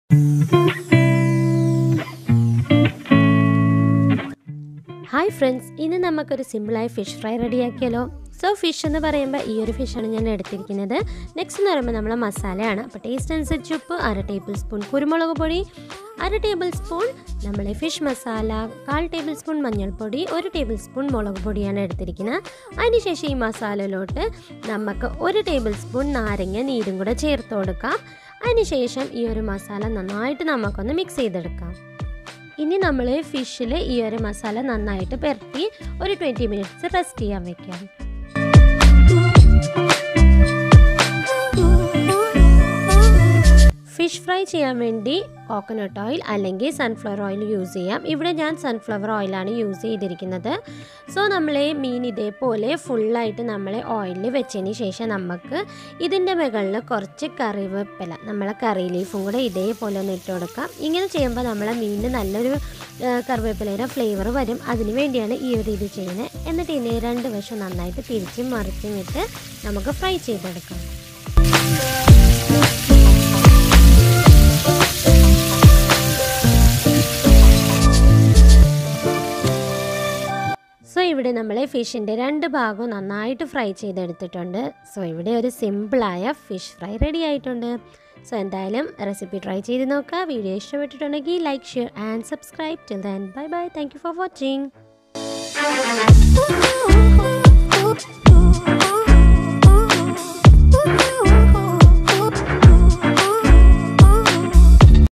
hi friends ഇന്ന് നമുക്കൊരു സിമ്പിളായ ഫിഷ് ഫ്രൈ റെഡിയാക്കിയാലോ സോ ഫിഷ് എന്ന് പറയുമ്പോൾ ഈ ഒരു ഫിഷാണ് ഞാൻ എടുത്തിരിക്കുന്നത് നെക്സ്റ്റ് എന്ന് പറയുമ്പോൾ നമ്മളെ മസാലയാണ് അപ്പോൾ ടേസ്റ്റ് അനുസരിച്ച് ഉപ്പ് അര ടേബിൾ സ്പൂൺ കുരുമുളക് പൊടി അര ടേബിൾ സ്പൂൺ നമ്മളെ ഫിഷ് മസാല കാൽ ടേബിൾ സ്പൂൺ മഞ്ഞൾപ്പൊടി ഒരു ടേബിൾ സ്പൂൺ മുളക് പൊടിയാണ് എടുത്തിരിക്കുന്നത് അതിനുശേഷം ഈ മസാലയിലോട്ട് നമുക്ക് ഒരു ടേബിൾ സ്പൂൺ നാരങ്ങ നീരും കൂടെ ചേർത്ത് കൊടുക്കാം അതിനുശേഷം ഈ ഒരു മസാല നന്നായിട്ട് നമുക്കൊന്ന് മിക്സ് ചെയ്തെടുക്കാം ഇനി നമ്മൾ ഫിഷിൽ ഈ ഒരു മസാല നന്നായിട്ട് പുരട്ടി ഒരു ട്വൻറ്റി മിനിറ്റ്സ് റെസ്റ്റ് ചെയ്യാൻ വെക്കാം ഫിഷ് ഫ്രൈ ചെയ്യാൻ വേണ്ടി കോക്കനട്ട് ഓയിൽ അല്ലെങ്കിൽ സൺഫ്ലവർ ഓയിൽ യൂസ് ചെയ്യാം ഇവിടെ ഞാൻ സൺഫ്ലവർ ഓയിലാണ് യൂസ് ചെയ്തിരിക്കുന്നത് സോ നമ്മളെ മീൻ ഇതേപോലെ ഫുള്ളായിട്ട് നമ്മളെ ഓയിലിൽ വെച്ചതിന് ശേഷം നമുക്ക് ഇതിൻ്റെ മുകളിൽ കുറച്ച് കറിവേപ്പില നമ്മളെ കറി ലീഫും കൂടെ ഇതേപോലെ ഒന്ന് ഇട്ട് കൊടുക്കാം ഇങ്ങനെ ചെയ്യുമ്പോൾ നമ്മളെ മീനിന് നല്ലൊരു കറിവേപ്പിലയുടെ ഫ്ലേവർ വരും അതിന് വേണ്ടിയാണ് ഈ ഒരു ഇത് ചെയ്യുന്നത് എന്നിട്ട് ഇതിനെ രണ്ട് വശം നന്നായിട്ട് തിരിച്ചും മറിച്ചും ഇട്ട് നമുക്ക് ഫ്രൈ ചെയ്തെടുക്കാം സോ ഇവിടെ നമ്മൾ ഫിഷിൻ്റെ രണ്ട് ഭാഗവും നന്നായിട്ട് ഫ്രൈ ചെയ്തെടുത്തിട്ടുണ്ട് സോ ഇവിടെ ഒരു സിമ്പിളായ ഫിഷ് ഫ്രൈ റെഡി ആയിട്ടുണ്ട് സോ എന്തായാലും റെസിപ്പി ട്രൈ ചെയ്ത് നോക്കുക വീഡിയോ ഇഷ്ടപ്പെട്ടിട്ടുണ്ടെങ്കിൽ like share and subscribe till then bye bye thank you for watching